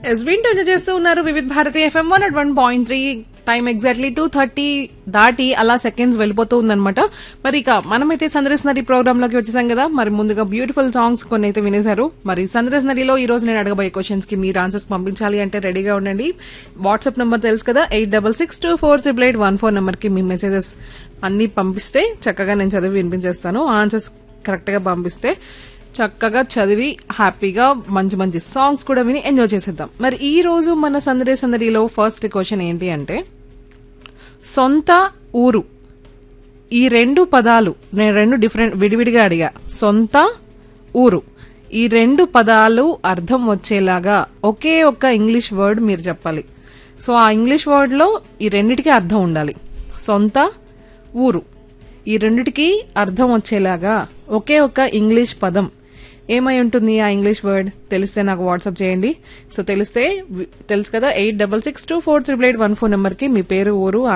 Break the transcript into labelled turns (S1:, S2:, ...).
S1: yes వింటూనే చేస్తూ ఉన్నారు Vividh Bharati FM one one point three time exactly two thirty దాటి అలా సెకండ్స్ వెళ్ళిపోతూ ఉందన్నమాట మరి ఇక మనమైతే సందర్శ నది ప్రోగ్రామ్ లోకి వచ్చేసాం కదా మరి ముందుగా బ్యూటిఫుల్ సాంగ్స్ కొన్ని అయితే వినేశారు మరి సందర్శ నదిలో ఈ రోజు నేను అడగబోయే క్వశ్చన్స్ కి మీరు ఆన్సర్స్ పంపించాలి అంటే రెడీగా ఉండండి వాట్సాప్ నంబర్ తెలుసు కదా eight double six two four triple eight one four number కి మీ మెసేజెస్ అన్ని పంపిస్తే చక్కగా నేను చదివి వినిపించేస్తాను ఆన్సర్స్ కరెక్ట్ గా పంపిస్తే చక్కగా చదివి హ్యాపీగా మంచి మంచి సాంగ్స్ కూడా విని ఎంజాయ్ చేసేద్దాం మరి ఈ రోజు మన సందడి సందడిలో ఫస్ట్ క్వశ్చన్ ఏంటి అంటే సొంత ఊరు ఈ రెండు పదాలు నేను రెండు డిఫరెంట్ విడివిడిగా అడిగా సొంత ఊరు ఈ రెండు పదాలు అర్థం వచ్చేలాగా ఒకే ఒక్క ఇంగ్లీష్ వర్డ్ మీరు చెప్పాలి సో ఆ ఇంగ్లీష్ వర్డ్ లో ఈ రెండిటికి అర్థం ఉండాలి సొంత ఊరు ఈ రెండిటికి అర్థం వచ్చేలాగా ఒకే ఒక్క ఇంగ్లీష్ పదం ఏమై ఉంటుంది ఆ ఇంగ్లీష్ వర్డ్ తెలిస్తే నాకు వాట్సాప్ చేయండి సో తెలిస్తే వి- తెలుసు కదా eight double six two four triple eight one four నెంబర్కి మీ పేరు ఊరు